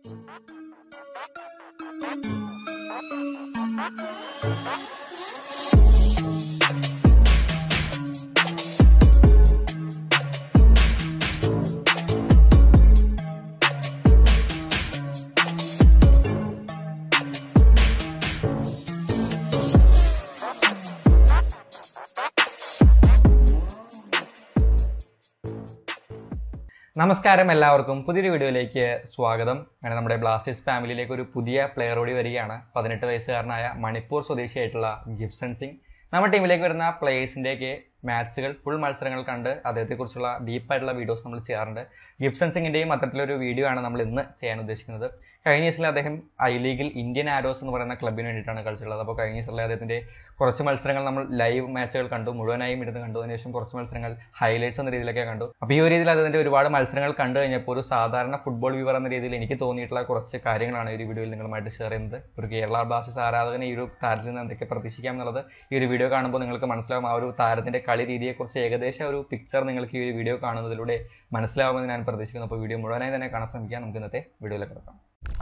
നമസ്കാരം എല്ലാവർക്കും പുതിയൊരു വീഡിയോയിലേക്ക് സ്വാഗതം അങ്ങനെ നമ്മുടെ ബ്ലാസ്റ്റേഴ്സ് ഫാമിലിയിലേക്ക് ഒരു പുതിയ പ്ലെയർ കൂടി വരികയാണ് പതിനെട്ട് വയസ്സുകാരനായ മണിപ്പൂർ സ്വദേശിയായിട്ടുള്ള ഗിബ്സൺ സിംഗ് നമ്മുടെ ടീമിലേക്ക് വരുന്ന പ്ലേയേഴ്സിൻ്റെയൊക്കെ മാച്ചുകൾ ഫുൾ മത്സരങ്ങൾ കണ്ട് അദ്ദേഹത്തെക്കുറിച്ചുള്ള ഡീപ്പായിട്ടുള്ള വീഡിയോസ് നമ്മൾ ചെയ്യാറുണ്ട് ഗിബ്സൺ സിംഗിൻ്റെയും അത്തരത്തിലൊരു വീഡിയോ ആണ് നമ്മൾ ഇന്ന് ചെയ്യാൻ ഉദ്ദേശിക്കുന്നത് കഴിഞ്ഞ സീസണിൽ അദ്ദേഹം ഐ ലീഗിൽ ഇന്ത്യൻ ആരോസ് എന്ന് പറയുന്ന ക്ലബിന് വേണ്ടിയിട്ടാണ് കളിച്ചിട്ടുള്ളത് അപ്പോൾ കഴിഞ്ഞ സീസണിൽ അദ്ദേഹത്തിൻ്റെ കുറച്ച് മത്സരങ്ങൾ നമ്മൾ ലൈവ് മാച്ചുകൾ കണ്ടു മുഴുവനായും ഇരുന്ന് കണ്ടു അതിനുശേഷം കുറച്ച് മത്സരങ്ങൾ ഹൈലൈറ്റ്സ് എന്ന രീതിയിലൊക്കെ കണ്ടു അപ്പോൾ ഈ ഒരു രീതിയിൽ അദ്ദേഹത്തിൻ്റെ ഒരുപാട് മത്സരങ്ങൾ കണ്ടു കഴിഞ്ഞപ്പോൾ ഒരു സാധാരണ ഫുട്ബോൾ വ്യൂവർ എന്ന രീതിയിൽ എനിക്ക് തോന്നിയിട്ടുള്ള കുറച്ച് കാര്യങ്ങളാണ് ഈ ഒരു വീഡിയോയിൽ നിങ്ങളുമായിട്ട് ഷെയർ ചെയ്യുന്നത് ഒരു കേരള ബ്ലാസ്റ്റേഴ്സ് ആരാധകന് ഈ ഒരു താരത്തിൽ നിന്ന് എന്തൊക്കെ പ്രതീക്ഷിക്കാം എന്നുള്ളത് ഈ ഒരു വീഡിയോ കാണുമ്പോൾ നിങ്ങൾക്ക് മനസ്സിലാവും ആ ഒരു താരത്തിന്റെ കളി രീതിയെക്കുറിച്ച് ഏകദേശം ഒരു പിക്ചർ നിങ്ങൾക്ക് ഈ ഒരു വീഡിയോ കാണുന്നതിലൂടെ മനസ്സിലാവുമെന്ന് ഞാൻ പ്രതീക്ഷിക്കുന്നു അപ്പോൾ വീഡിയോ മുഴുവനായി തന്നെ കാണാൻ ശ്രമിക്കാം നമുക്ക് ഇന്നത്തെ വീഡിയോയിലേക്ക് കിടക്കാം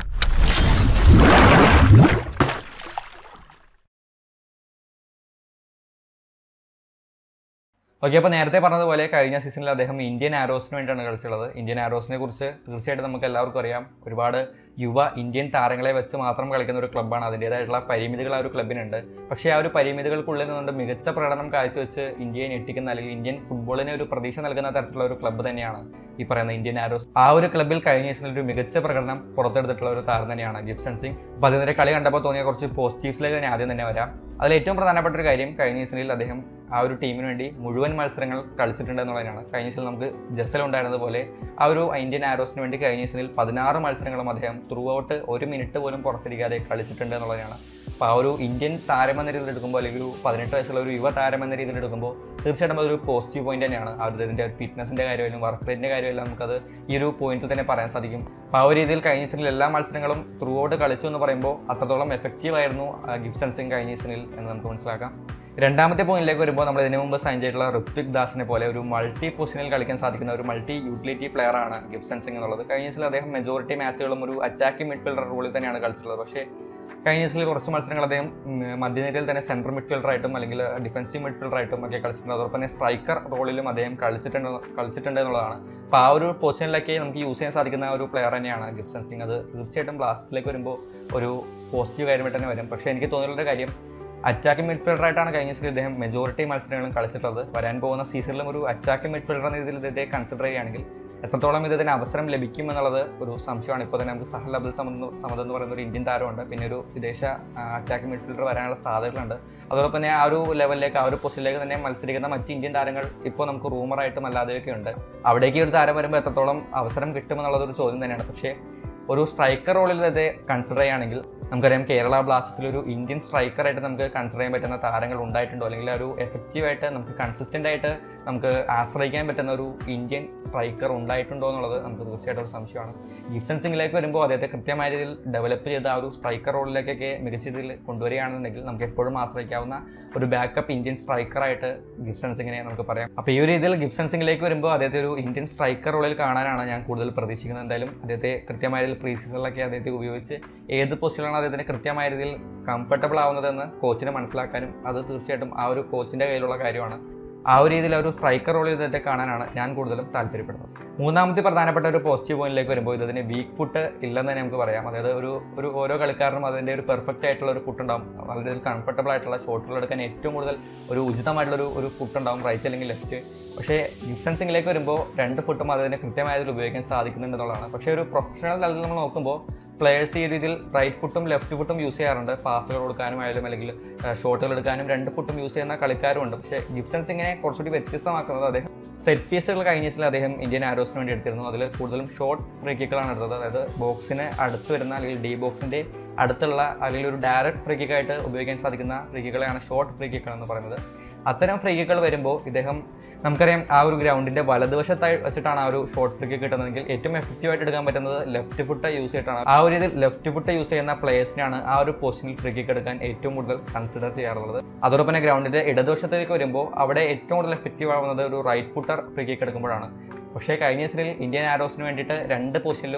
ഓക്കെ അപ്പോൾ നേരത്തെ പറഞ്ഞതുപോലെ കഴിഞ്ഞ സീസണിൽ അദ്ദേഹം ഇന്ത്യൻ ആരോസിന് വേണ്ടിയാണ് കളിച്ചുള്ളത് ഇന്ത്യൻ ആരോസിനെ കുറിച്ച് തീർച്ചയായിട്ടും നമുക്ക് എല്ലാവർക്കും അറിയാം ഒരുപാട് യുവ ഇന്ത്യൻ താരങ്ങളെ വെച്ച് മാത്രം കളിക്കുന്ന ഒരു ക്ലബ്ബാണ് അതിൻ്റെതായിട്ടുള്ള പരിമിതികൾ ആ ഒരു ക്ലബിനുണ്ട് പക്ഷേ ആ ഒരു പരിമിതികൾക്കുള്ളിൽ നിന്നുകൊണ്ട് മികച്ച പ്രകടനം കാഴ്ചവെച്ച് ഇന്ത്യയെ ഞെട്ടിക്കുന്ന അല്ലെങ്കിൽ ഇന്ത്യൻ ഫുട്ബോളിന് ഒരു പ്രതീക്ഷ നൽകുന്ന തരത്തിലുള്ള ഒരു ക്ലബ്ബ് തന്നെയാണ് ഈ പറയുന്ന ഇന്ത്യൻ ആരോസ് ആ ഒരു ക്ലബ്ബിൽ കഴിഞ്ഞ സീസണിൽ ഒരു മികച്ച പ്രകടനം പുറത്തെടുത്തിട്ടുള്ള ഒരു താരം തന്നെയാണ് ഗിബ്സൺ സിംഗ് അപ്പോൾ അതിൻ്റെ കളി കണ്ടപ്പോൾ തോന്നിയ കുറച്ച് പോസിറ്റീവ്സിലേക്ക് തന്നെ ആദ്യം തന്നെ വരാം അതിൽ ഏറ്റവും പ്രധാനപ്പെട്ട ഒരു കാര്യം കഴിഞ്ഞ സീസണിൽ അദ്ദേഹം ആ ഒരു ടീമിന് വേണ്ടി മുഴുവൻ മത്സരങ്ങൾ കളിച്ചിട്ടുണ്ട് എന്നുള്ളതാണ് കഴിഞ്ഞ സീസണിൽ നമുക്ക് ജസൽ ഉണ്ടായിരുന്നതുപോലെ ആ ഒരു ഇന്ത്യൻ ആരോസിന് വേണ്ടി കഴിഞ്ഞ സീസണിൽ പതിനാറ് മത്സരങ്ങളും അദ്ദേഹം ത്രൂ ഔട്ട് ഒരു മിനിറ്റ് പോലും പുറത്തിരിക്കാതെ കളിച്ചിട്ടുണ്ട് എന്നുള്ളതാണ് അപ്പോൾ ആ ഒരു ഇന്ത്യൻ താരം എന്ന രീതിയിൽ എടുക്കുമ്പോൾ അല്ലെങ്കിൽ ഒരു പതിനെട്ട് വയസ്സുള്ള ഒരു യുവ താരം എന്ന രീതിയിൽ എടുക്കുമ്പോൾ തീർച്ചയായിട്ടും അതൊരു പോസിറ്റീവ് പോയിന്റ് തന്നെയാണ് ആ ഒരു ഇതിൻ്റെ ഫിറ്റ്നസിൻ്റെ കാര്യമായാലും വർക്ക് റേറ്റിൻ്റെ കാര്യമായാലും നമുക്കത് ഈ ഒരു പോയിന്റിൽ തന്നെ പറയാൻ സാധിക്കും അപ്പോൾ ആ ഒരു രീതിയിൽ കഴിഞ്ഞ സീസണിൽ എല്ലാ മത്സരങ്ങളും ത്രൂ ഔട്ട് കളിച്ചു എന്ന് പറയുമ്പോൾ അത്രത്തോളം എഫക്റ്റീവ് ആയിരുന്നു ഗിബ്സൺ സിംഗ് കഴിഞ്ഞ സീസണിൽ എന്ന് നമുക്ക് മനസ്സിലാക്കാം രണ്ടാമത്തെ പോയിന്റിലേക്ക് വരുമ്പോൾ നമ്മൾ ഇതിനു മുമ്പ് സൈൻ ചെയ്തിട്ടുള്ള ഋത്വിക് ദാസിനെ പോലെ ഒരു മൾട്ടി പൊസിഷനിൽ കളിക്കാൻ സാധിക്കുന്ന ഒരു മൾട്ടി യൂട്ടിലിറ്റി പ്ലെയർ ആണ് ഗിബ്സൺ സിംഗ് എന്നുള്ളത് കഴിഞ്ഞ സീസണിൽ അദ്ദേഹം മെജോറിറ്റി മാച്ചുകളും ഒരു അറ്റാക്കിംഗ് മിഡ്ഫീൽഡർ റോളിൽ തന്നെയാണ് കളിച്ചിട്ടുള്ളത് പക്ഷേ കഴിഞ്ഞ സീസണിൽ കുറച്ച് മത്സരങ്ങൾ അദ്ദേഹം മധ്യനിരയിൽ തന്നെ സെൻട്രൽ മിഡ്ഫീൽഡർ ആയിട്ടും അല്ലെങ്കിൽ ഡിഫൻസീവ് മിഡ്ഫീൽഡർ ആയിട്ടും ഒക്കെ കളിച്ചിട്ടുണ്ട് അതോടൊപ്പം തന്നെ സ്ട്രൈക്കർ റോളിലും അദ്ദേഹം കളിച്ചിട്ടുണ്ട് കളിച്ചിട്ടുണ്ട് എന്നുള്ളതാണ് അപ്പോൾ ആ ഒരു പൊസിഷനിലൊക്കെ നമുക്ക് യൂസ് ചെയ്യാൻ സാധിക്കുന്ന ഒരു പ്ലെയർ തന്നെയാണ് ഗിബ്സൺ സിംഗ് അത് തീർച്ചയായിട്ടും ബ്ലാസ്റ്റേഴ്സിലേക്ക് വരുമ്പോൾ ഒരു പോസിറ്റീവ് കാര്യമായിട്ട് തന്നെ വരും പക്ഷേ എനിക്ക് തോന്നിയിട്ടുള്ള കാര്യം അറ്റാക്കിംഗ് മിഡ്ഫീൽഡർ ആയിട്ടാണ് കഴിഞ്ഞ സീസണിൽ ഇദ്ദേഹം മെജോറിറ്റി മത്സരങ്ങളും കളിച്ചിട്ടുള്ളത് വരാൻ പോകുന്ന സീസണിലും ഒരു അറ്റാക്കിംഗ് മിഡ്ഫീൽഡർ എന്ന രീതിയിൽ ഇദ്ദേഹത്തെ കൺസിഡർ ചെയ്യുകയാണെങ്കിൽ എത്രത്തോളം ഇതിന് അവസരം ലഭിക്കും എന്നുള്ളത് ഒരു സംശയമാണ് ഇപ്പോൾ തന്നെ നമുക്ക് സഹൽ അബുൽ സമദ് സമദ് എന്ന് പറയുന്ന ഒരു ഇന്ത്യൻ താരമുണ്ട് പിന്നെ ഒരു വിദേശ അറ്റാക്കിംഗ് മിഡ്ഫീൽഡർ വരാനുള്ള സാധ്യതകളുണ്ട് അതോടൊപ്പം തന്നെ ആ ഒരു ലെവലിലേക്ക് ആ ഒരു പൊസിഷനിലേക്ക് തന്നെ മത്സരിക്കുന്ന മറ്റ് ഇന്ത്യൻ താരങ്ങൾ ഇപ്പോൾ നമുക്ക് റൂമറായിട്ടും അല്ലാതെയൊക്കെ ഉണ്ട് അവിടേക്ക് ഒരു താരം വരുമ്പോൾ എത്രത്തോളം അവസരം കിട്ടുമെന്നുള്ളത് ഒരു ചോദ്യം തന്നെയാണ് പക്ഷേ ഒരു സ്ട്രൈക്കർ റോളിൽ ഇത് കൺസിഡർ ചെയ്യുകയാണെങ്കിൽ നമുക്കറിയാം കേരള ബ്ലാസ്റ്റേഴ്സിൽ ഒരു ഇന്ത്യൻ സ്ട്രൈക്കറായിട്ട് നമുക്ക് കൺസിഡർ ചെയ്യാൻ പറ്റുന്ന താരങ്ങൾ ഉണ്ടായിട്ടുണ്ടോ അല്ലെങ്കിൽ ഒരു എഫക്റ്റീവായിട്ട് നമുക്ക് കൺസിസ്റ്റന്റ് ആയിട്ട് നമുക്ക് ആശ്രയിക്കാൻ പറ്റുന്ന ഒരു ഇന്ത്യൻ സ്ട്രൈക്കർ ഉണ്ടായിട്ടുണ്ടോ എന്നുള്ളത് നമുക്ക് തീർച്ചയായിട്ടും ഒരു സംശയമാണ് ഗിബ്സൺ സിംഗിലേക്ക് വരുമ്പോൾ അദ്ദേഹത്തെ കൃത്യമായ രീതിയിൽ ഡെവലപ്പ് ചെയ്ത ആ ഒരു സ്ട്രൈക്കർ റോളിലേക്കൊക്കെ മികച്ച രീതിയിൽ കൊണ്ടുവരികയാണെന്നുണ്ടെങ്കിൽ നമുക്ക് എപ്പോഴും ആശ്രയിക്കാവുന്ന ഒരു ബാക്കപ്പ് ഇന്ത്യൻ സ്ട്രൈക്കറായിട്ട് ഗിബ്സൺ സിംഗിനെ നമുക്ക് പറയാം അപ്പോൾ ഈ ഒരു രീതിയിൽ ഗിബ്സൺ സിംഗിലേക്ക് വരുമ്പോൾ അദ്ദേഹത്തെ ഒരു ഇന്ത്യൻ സ്ട്രൈക്കർ റോളിൽ കാണാനാണ് ഞാൻ കൂടുതൽ പ്രതീക്ഷിക്കുന്നത് എന്തായാലും അദ്ദേഹത്തെ കൃത്യമായ രീതിയിൽ പ്രീ സീസണിലൊക്കെ അദ്ദേഹത്തെ ഉപയോഗിച്ച് ഏത് പൊസിഷനിലാണ് അദ്ദേഹത്തിന് കൃത്യമായ രീതിയിൽ കംഫർട്ടബിൾ ആവുന്നതെന്ന് കോച്ചിനെ മനസ്സിലാക്കാനും അത് തീർച്ചയായിട്ടും ആ ഒരു കോച്ചിന്റെ കയ്യിലുള്ള കാര്യമാണ് ആ ഒരു രീതിയിൽ ഒരു സ്ട്രൈക്കർ റോൾ ഇദ്ദേഹത്തെ കാണാനാണ് ഞാൻ കൂടുതലും താല്പര്യപ്പെടുന്നത് മൂന്നാമത്തെ പ്രധാനപ്പെട്ട ഒരു പോസിറ്റീവ് പോയിന്റിലേക്ക് വരുമ്പോൾ ഇതിന് വീക്ക് ഫുട്ട് ഇല്ലെന്ന് തന്നെ നമുക്ക് പറയാം അതായത് ഒരു ഒരു ഓരോ കളിക്കാരനും അതിൻ്റെ ഒരു പെർഫെക്റ്റ് ആയിട്ടുള്ള ഒരു ഫുട്ട് ഉണ്ടാവും വളരെ കംഫർട്ടബിൾ ആയിട്ടുള്ള ഷോട്ടുകൾ എടുക്കാൻ ഏറ്റവും കൂടുതൽ ഒരു ഉചിതമായിട്ടുള്ള ഒരു ഒരു ഫുട്ട് ഉണ്ടാവും റൈറ്റ് അല്ലെങ്കിൽ ലെഫ്റ്റ് പക്ഷേ ഗിബ്സൺ സിംഗിലേക്ക് വരുമ്പോൾ രണ്ട് ഫുട്ടും അതിനെ കൃത്യമായ രീതിയിൽ ഉപയോഗിക്കാൻ സാധിക്കുന്നുണ്ട് എന്നുള്ളതാണ് പക്ഷേ ഒരു പ്രൊഫഷണൽ തലത്തിൽ നമ്മൾ നോക്കുമ്പോൾ പ്ലെയേഴ്സ് ഈ രീതിയിൽ റൈറ്റ് ഫുട്ടും ലെഫ്റ്റ് ഫുട്ടും യൂസ് ചെയ്യാറുണ്ട് പാസുകൾ കൊടുക്കാനും ആയാലും അല്ലെങ്കിൽ ഷോട്ടുകൾ എടുക്കാനും രണ്ട് ഫുട്ടും യൂസ് ചെയ്യുന്ന കളിക്കാരുമുണ്ട് പക്ഷേ ഗിബ്സൺ സിംഗിനെ കുറച്ചുകൂടി വ്യത്യസ്തമാക്കുന്നത് അദ്ദേഹം സെറ്റ് പീസുകൾ കഴിഞ്ഞ സീസണിൽ അദ്ദേഹം ഇന്ത്യൻ ആരോസിന് വേണ്ടി എടുത്തിരുന്നു അതിൽ കൂടുതലും ഷോർട്ട് ഫ്രീ കിക്കുകളാണ് എടുത്തത് അതായത് ബോക്സിന് അടുത്ത് വരുന്ന അല്ലെങ്കിൽ ഡി ബോക്സിന്റെ അടുത്തുള്ള അല്ലെങ്കിൽ ഒരു ഡയറക്റ്റ് ഫ്രീ കിക്കായിട്ട് ഉപയോഗിക്കാൻ സാധിക്കുന്ന ഫ്രീ കിക്കുകളെയാണ് ഷോർട്ട് ഫ്രീ കിക്കുകൾ എന്ന് പറയുന്നത് അത്തരം ഫ്രീ കിക്കുകൾ വരുമ്പോൾ ഇദ്ദേഹം നമുക്കറിയാം ആ ഒരു ഗ്രൗണ്ടിന്റെ വലതുവശത്തായി വെച്ചിട്ടാണ് ആ ഒരു ഷോർട്ട് ഫ്രീ കിക്ക് കിട്ടുന്നതെങ്കിൽ ഏറ്റവും എഫക്റ്റീവ് ആയിട്ട് എടുക്കാൻ പറ്റുന്നത് ലെഫ്റ്റ് ഫുട്ട് യൂസ് ചെയ്തിട്ടാണ് ആ ഒരു ഇതിൽ ലെഫ്റ്റ് ഫുട്ട് യൂസ് ചെയ്യുന്ന പ്ലേയേഴ്സിനാണ് ആ ഒരു പൊസിഷനിൽ ഫ്രീ കിക്ക് എടുക്കാൻ ഏറ്റവും കൂടുതൽ കൺസിഡർ ചെയ്യാറുള്ളത് അതോടൊപ്പം തന്നെ ഗ്രൗണ്ടിന്റെ ഇടതുവശത്തേക്ക് വരുമ്പോൾ അവിടെ ഏറ്റവും കൂടുതൽ എഫക്റ്റീവ് ആവുന്നത് ഒരു റൈറ്റ് ഫുട്ടർ ഫ്രീ കിക്ക് എടുക്കുമ്പോഴാണ് പക്ഷേ കഴിഞ്ഞ സീസണിൽ ഇന്ത്യൻ ആരോസിന് വേണ്ടിയിട്ട് രണ്ട് പൊസിഷനിലും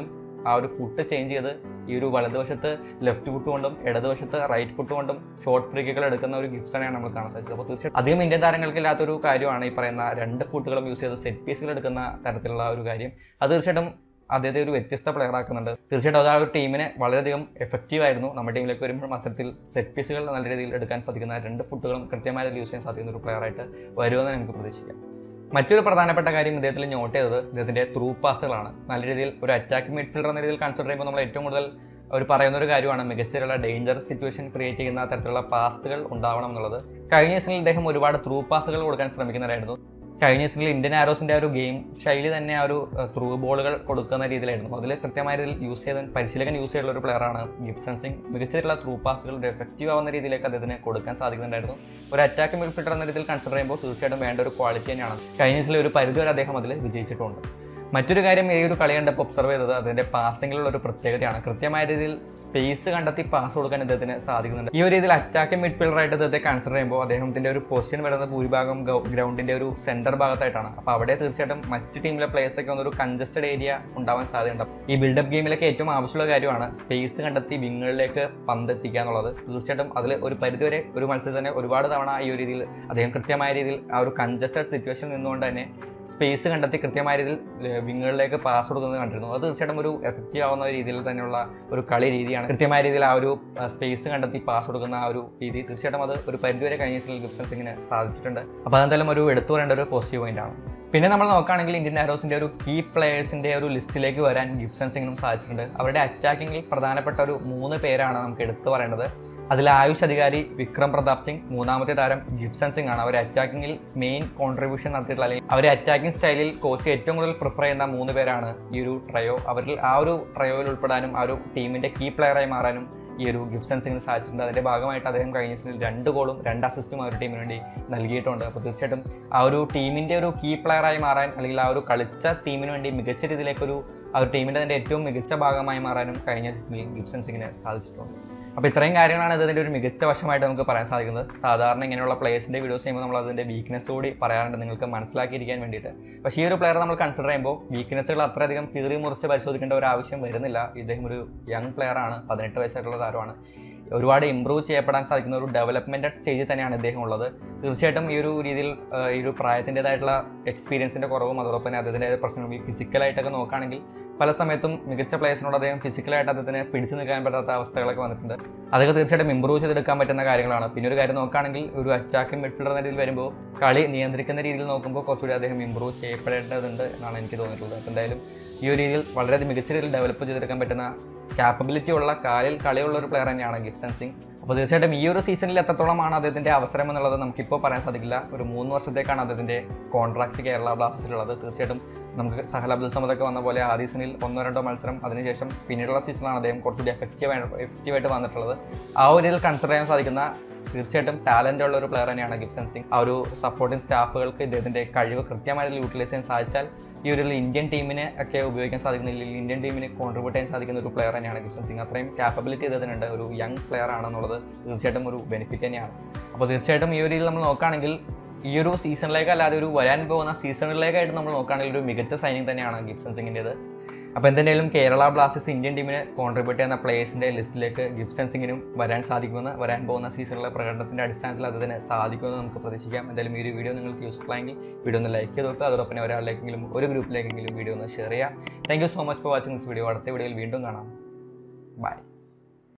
ആ ഒരു ഫുട്ട് ചേഞ്ച് ചെയ്ത് ഈ ഒരു വലതുവശത്ത് ലെഫ്റ്റ് ഫുട്ട് കൊണ്ടും ഇടതുവശത്ത് റൈറ്റ് ഫുട്ട് കൊണ്ടും ഷോർട്ട് ഫ്രീക്കുകൾ എടുക്കുന്ന ഒരു ഗിഫ്റ്റ്സാണ് നമ്മൾ കാണാൻ സാധിച്ചത് അപ്പോൾ തീർച്ചയായും അധികം ഇന്ത്യൻ താരങ്ങൾക്ക് ഇല്ലാത്തൊരു കാര്യമാണ് ഈ പറയുന്ന രണ്ട് ഫുട്ടുകളും യൂസ് ചെയ്ത് സെറ്റ് പീസുകൾ എടുക്കുന്ന തരത്തിലുള്ള ഒരു കാര്യം അത് തീർച്ചയായിട്ടും അദ്ദേഹത്തെ ഒരു വ്യത്യസ്ത പ്ലെയർ ആക്കുന്നുണ്ട് തീർച്ചയായിട്ടും അത് ആ ഒരു ടീമിനെ വളരെയധികം എഫക്റ്റീവ് ആയിരുന്നു നമ്മുടെ ടീമിലേക്ക് വരുമ്പോൾ അത്തരത്തിൽ സെറ്റ് പീസുകൾ നല്ല രീതിയിൽ എടുക്കാൻ സാധിക്കുന്ന രണ്ട് ഫുട്ടുകളും കൃത്യമായി യൂസ് ചെയ്യാൻ സാധിക്കുന്ന ഒരു പ്ലെയർ ആയിട്ട് വരുമെന്ന് നമുക്ക് പ്രതീക്ഷിക്കാം മറ്റൊരു പ്രധാനപ്പെട്ട കാര്യം ഇദ്ദേഹത്തിൽ നോട്ട് ചെയ്തത് ഇദ്ദേഹത്തിന്റെ ത്രൂ പാസുകളാണ് നല്ല രീതിയിൽ ഒരു അറ്റാക്കിംഗ് മിഡ്ഫീൽഡർ എന്ന രീതിയിൽ കൺസിഡർ ചെയ്യുമ്പോൾ നമ്മൾ ഏറ്റവും കൂടുതൽ ഒരു പറയുന്ന ഒരു കാര്യമാണ് മികച്ചതിലുള്ള ഡേഞ്ചർ സിറ്റുവേഷൻ ക്രിയേറ്റ് ചെയ്യുന്ന തരത്തിലുള്ള പാസുകൾ ഉണ്ടാവണം എന്നുള്ളത് കഴിഞ്ഞ സീസണിൽ ഇദ്ദേഹം ഒരുപാട് ത്രൂ പാസുകൾ കൊടുക്കാൻ ശ്രമിക്കുന്നവരായിരുന്നു കഴിഞ്ഞ സീസണിൽ ഇന്ത്യൻ ആരോസിന്റെ ആ ഒരു ഗെയിം ശൈലി തന്നെ ആ ഒരു ത്രൂ ബോളുകൾ കൊടുക്കുന്ന രീതിയിലായിരുന്നു അതിൽ കൃത്യമായ രീതിയിൽ യൂസ് ചെയ്ത പരിശീലകൻ യൂസ് ചെയ്തിട്ടുള്ള ഒരു പ്ലെയറാണ് ഗിബ്സൺ സിംഗ് മികച്ചതിലുള്ള ത്രൂ പാസുകൾ ഒരു എഫക്റ്റീവ് ആവുന്ന രീതിയിലേക്ക് അദ്ദേഹത്തിന് കൊടുക്കാൻ സാധിക്കുന്നുണ്ടായിരുന്നു ഒരു അറ്റാക്ക് മിഡ്ഫീൽഡർ എന്ന രീതിയിൽ കൺസിഡർ ചെയ്യുമ്പോൾ തീർച്ചയായിട്ടും വേണ്ട ഒരു ക്വാളിറ്റി തന്നെയാണ് കഴിഞ്ഞ സീസണിൽ ഒരു പരിധി വരെ അദ്ദേഹം അതിൽ വിജയിച്ചിട്ടുണ്ട് മറ്റൊരു കാര്യം ഈ ഒരു കളി കണ്ടപ്പോൾ ഒബ്സർവ് ചെയ്തത് അതിന്റെ പാസിംഗിലുള്ള ഒരു പ്രത്യേകതയാണ് കൃത്യമായ രീതിയിൽ സ്പേസ് കണ്ടെത്തി പാസ് കൊടുക്കാൻ ഇദ്ദേഹത്തിന് സാധിക്കുന്നുണ്ട് ഈ ഒരു രീതിയിൽ അറ്റാക്കിംഗ് മിഡ്ഫീൽഡർ ആയിട്ട് ഇദ്ദേഹത്തെ കൺസിഡർ ചെയ്യുമ്പോൾ അദ്ദേഹത്തിന്റെ ഒരു പൊസിഷൻ വരുന്നത് ഭൂരിഭാഗം ഗ്രൗണ്ടിന്റെ ഒരു സെന്റർ ഭാഗത്തായിട്ടാണ് അപ്പൊ അവിടെ തീർച്ചയായിട്ടും മറ്റ് ടീമിലെ പ്ലേയേഴ്സ് ഒക്കെ ഒരു കൺജസ്റ്റഡ് ഏരിയ ഉണ്ടാവാൻ സാധ്യതയുണ്ട് ഈ ബിൽഡപ്പ് ഗെയിമിലൊക്കെ ഏറ്റവും ആവശ്യമുള്ള കാര്യമാണ് സ്പേസ് കണ്ടെത്തി വിങ്ങുകളിലേക്ക് പന്തെത്തിക്കുക എന്നുള്ളത് തീർച്ചയായിട്ടും അതിൽ ഒരു പരിധിവരെ ഒരു മത്സരത്തിൽ തന്നെ ഒരുപാട് തവണ ഈ ഒരു രീതിയിൽ അദ്ദേഹം കൃത്യമായ രീതിയിൽ ആ ഒരു കൺജസ്റ്റഡ് സിറ്റുവേഷൻ നിന്നുകൊണ്ട് തന്നെ സ്പേസ് കണ്ടെത്തി കൃത്യമായ രീതിയിൽ വിങ്ങുകളിലേക്ക് പാസ് കൊടുക്കുന്നത് കണ്ടിരുന്നു അത് തീർച്ചയായിട്ടും ഒരു എഫക്റ്റീവ് ആവുന്ന രീതിയിൽ തന്നെയുള്ള ഒരു കളി രീതിയാണ് കൃത്യമായ രീതിയിൽ ആ ഒരു സ്പേസ് കണ്ടെത്തി പാസ് കൊടുക്കുന്ന ആ ഒരു രീതി തീർച്ചയായിട്ടും അത് ഒരു പരിധിവരെ കഴിഞ്ഞ സീസണിൽ ഗിബ്സൺ സിംഗിന് സാധിച്ചിട്ടുണ്ട് അപ്പോൾ അതെന്തായാലും ഒരു എടുത്തു പറയേണ്ട ഒരു പോസിറ്റീവ് പോയിന്റ് ആണ് പിന്നെ നമ്മൾ നോക്കുകയാണെങ്കിൽ ഇന്ത്യൻ ആരോസിന്റെ ഒരു കീ പ്ലേയേഴ്സിന്റെ ഒരു ലിസ്റ്റിലേക്ക് വരാൻ ഗിബ്സൺ സിംഗിനും സാധിച്ചിട്ടുണ്ട് അവരുടെ അറ്റാക്കിങ്ങിൽ പ്രധാനപ്പെട്ട ഒരു മൂന്ന് പേരാണ് നമുക്ക് എടുത്തു പറയേണ്ടത് അതിൽ ആയുഷ് അധികാരി വിക്രം പ്രതാപ് സിംഗ് മൂന്നാമത്തെ താരം ഗിബ്സൺ സിംഗ് ആണ് അവർ അറ്റാക്കിങ്ങിൽ മെയിൻ കോൺട്രിബ്യൂഷൻ നടത്തിയിട്ടുള്ള അല്ലെങ്കിൽ അവരെ അറ്റാക്കിംഗ് സ്റ്റൈലിൽ കോച്ച് ഏറ്റവും കൂടുതൽ പ്രിഫർ ചെയ്യുന്ന മൂന്ന് പേരാണ് ഈ ഒരു ട്രയോ അവരിൽ ആ ഒരു ട്രയോയിൽ ഉൾപ്പെടാനും ആ ഒരു ടീമിന്റെ കീ പ്ലെയറായി മാറാനും ഈ ഒരു ഗിബ്സൺ സിംഗിന് സാധിച്ചിട്ടുണ്ട് അതിന്റെ ഭാഗമായിട്ട് അദ്ദേഹം കഴിഞ്ഞ സീസണിൽ രണ്ട് ഗോളും രണ്ട് അസിസ്റ്റും ആ ഒരു ടീമിന് വേണ്ടി നൽകിയിട്ടുണ്ട് അപ്പോൾ തീർച്ചയായിട്ടും ആ ഒരു ടീമിന്റെ ഒരു കീ പ്ലെയറായി മാറാൻ അല്ലെങ്കിൽ ആ ഒരു കളിച്ച ടീമിന് വേണ്ടി മികച്ച രീതിയിലേക്കൊരു ആ ഒരു ടീമിന്റെ തന്നെ ഏറ്റവും മികച്ച ഭാഗമായി മാറാനും കഴിഞ്ഞ സീസണിൽ ഗിബ്സൺ സിംഗിന് സാധിച്ചിട്ടുണ്ട് അപ്പോൾ ഇത്രയും കാര്യങ്ങളാണ് ഇതിന്റെ ഒരു മികച്ച വശമായിട്ട് നമുക്ക് പറയാൻ സാധിക്കുന്നത് സാധാരണ ഇങ്ങനെയുള്ള പ്ലേയേഴ്സിന്റെ വീഡിയോസ് ചെയ്യുമ്പോൾ നമ്മൾ അതിന്റെ വീക്ക്നെസ് കൂടി പറയാറുണ്ട് നിങ്ങൾക്ക് മനസ്സിലാക്കിയിരിക്കാൻ വേണ്ടിയിട്ട് പക്ഷേ ഈ ഒരു പ്ലെയർ നമ്മൾ കൺസിഡർ ചെയ്യുമ്പോൾ വീക്ക്നെസ്സുകൾ അത്രയധികം കീറി മുറിച്ച് പരിശോധിക്കേണ്ട ഒരു ആവശ്യം വരുന്നില്ല ഇദ്ദേഹം ഒരു യങ് പ്ലെയർ ആണ് പതിനെട്ട് വയസ്സായിട്ടുള്ള താരമാണ് ഒരുപാട് ഇമ്പ്രൂവ് ചെയ്യപ്പെടാൻ സാധിക്കുന്ന ഒരു ഡെവലപ്മെന്റ് സ്റ്റേജിൽ തന്നെയാണ് ഇദ്ദേഹം ഉള്ളത് തീർച്ചയായിട്ടും ഈ ഒരു രീതിയിൽ ഈ ഒരു പ്രായത്തിൻ്റെതായിട്ടുള്ള എക്സ്പീരിയൻസിന്റെ കുറവും അതോടൊപ്പം തന്നെ അദ്ദേഹത്തിന്റെ പ്രശ്നം ഫിസിക്കലായിട്ടൊക്കെ നോക്കുകയാണെങ്കിൽ പല സമയത്തും മികച്ച പ്ലേയേഴ്സിനോട് അദ്ദേഹം ഫിസിക്കലായിട്ട് അദ്ദേഹത്തിന് പിടിച്ചു നിൽക്കാൻ പറ്റാത്ത അവസ്ഥകളൊക്കെ വന്നിട്ടുണ്ട് അതൊക്കെ തീർച്ചയായിട്ടും ഇമ്പ്രൂവ് ചെയ്തെടുക്കാൻ പറ്റുന്ന കാര്യങ്ങളാണ് പിന്നെ ഒരു കാര്യം നോക്കുകയാണെങ്കിൽ ഒരു അറ്റാക്കിംഗ് മിഡ്ഫീൽഡർ എന്ന രീതിയിൽ വരുമ്പോൾ കളി നിയന്ത്രിക്കുന്ന രീതിയിൽ നോക്കുമ്പോൾ കുറച്ചുകൂടി അദ്ദേഹം ഇമ്പ്രൂവ് ചെയ്യപ്പെടേണ്ടതുണ്ട് എന്നാണ് എനിക്ക് തോന്നിയിട്ടുള്ളത് അപ്പോൾ എന്തായാലും ഈ ഒരു രീതിയിൽ വളരെ മികച്ച രീതിയിൽ ഡെവലപ്പ് ചെയ്തെടുക്കാൻ പറ്റുന്ന കാപ്പബിലിറ്റി ഉള്ള കാലിൽ കളിയുള്ള ഒരു പ്ലെയർ തന്നെയാണ് ഗിബ്സൺ സിംഗ് അപ്പോൾ തീർച്ചയായിട്ടും ഈ ഒരു സീസണിൽ എത്രത്തോളമാണ് അദ്ദേഹത്തിന്റെ അവസരം എന്നുള്ളത് നമുക്കിപ്പോൾ പറയാൻ സാധിക്കില്ല ഒരു മൂന്ന് വർഷത്തേക്കാണ് അദ്ദേഹത്തിന്റെ കോൺട്രാക്ട് കേരള ബ്ലാസ്റ്റേഴ്സിലുള്ളത് തീർച്ചയായിട്ടും നമുക്ക് സഹൽ അബ്ദുൽ സമദൊക്കെ വന്ന പോലെ ആദ്യ സീസണിൽ ഒന്നോ രണ്ടോ മത്സരം അതിനുശേഷം പിന്നീടുള്ള സീസണിലാണ് അദ്ദേഹം കുറച്ചുകൂടി എഫക്റ്റീവ് എഫക്റ്റീവായിട്ട് വന്നിട്ടുള്ളത് ആ ഒരു രീതിയിൽ കൺസിഡർ ചെയ്യാൻ സാധിക്കുന്ന തീർച്ചയായിട്ടും ടാലന്റ് ഉള്ള ഒരു പ്ലെയർ തന്നെയാണ് ഗിബ്സൺ സിംഗ് ആ ഒരു സപ്പോർട്ടിംഗ് സ്റ്റാഫുകൾക്ക് ഇദ്ദേഹത്തിന്റെ കഴിവ് കൃത്യമായി യൂട്ടിലൈസ് ചെയ്യാൻ സാധിച്ചാൽ ഈ ഒരു ഇന്ത്യൻ ടീമിനെ ഒക്കെ ഉപയോഗിക്കാൻ സാധിക്കുന്ന ഇന്ത്യൻ ടീമിന് കോൺട്രിബ്യൂട്ട് ചെയ്യാൻ സാധിക്കുന്ന ഒരു പ്ലെയർ തന്നെയാണ് ഗിബ്സൺ സിംഗ് അത്രയും കാപ്പബിലിറ്റി ഇദ്ദേഹത്തിനുണ്ട് ഒരു യങ് പ്ലെയർ ആണെന്നുള്ളത് തീർച്ചയായിട്ടും ഒരു ബെനിഫിറ്റ് തന്നെയാണ് അപ്പോൾ തീർച്ചയായിട്ടും ഈ ഒരു രീതിയിൽ നമ്മൾ നോക്കുകയാണെങ്കിൽ ഈ ഒരു സീസണിലേക്ക് അല്ലാതെ ഒരു വരാൻ പോകുന്ന സീസണിലേക്കായിട്ട് നമ്മൾ നോക്കുകയാണെങ്കിൽ ഒരു മികച്ച സൈനിങ് തന്നെയാണ് ഗിബ്സൺ സിംഗിൻ്റെത് അപ്പോൾ എന്തെങ്കിലും കേരള ബ്ലാസ്റ്റേഴ്സ് ഇന്ത്യൻ ടീമിനെ കോൺട്രിബ്യൂട്ട് ചെയ്യുന്ന പ്ലേയേഴ്സിന്റെ ലിസ്റ്റിലേക്ക് ഗിബ്സൺ സിംഗിനും വരാൻ സാധിക്കുമെന്ന് വരാൻ പോകുന്ന സീസണിലെ പ്രകടനത്തിന്റെ അടിസ്ഥാനത്തിൽ അതിന് സാധിക്കുമെന്ന് നമുക്ക് പ്രതീക്ഷിക്കാം എന്തായാലും ഈ ഒരു വീഡിയോ നിങ്ങൾക്ക് യൂസ്ഫുൾ ആയെങ്കിൽ വീഡിയോ ഒന്ന് ലൈക്ക് ചെയ്ത് നോക്കുക അതോടൊപ്പം ഒരാളിലേക്കെങ്കിലും ഒരു ഗ്രൂപ്പിലേക്കെങ്കിലും വീഡിയോ ഒന്ന് ഷെയർ ചെയ്യാം thank you so much for watching this video അടുത്ത വീഡിയോയിൽ വീണ്ടും കാണാം ബൈ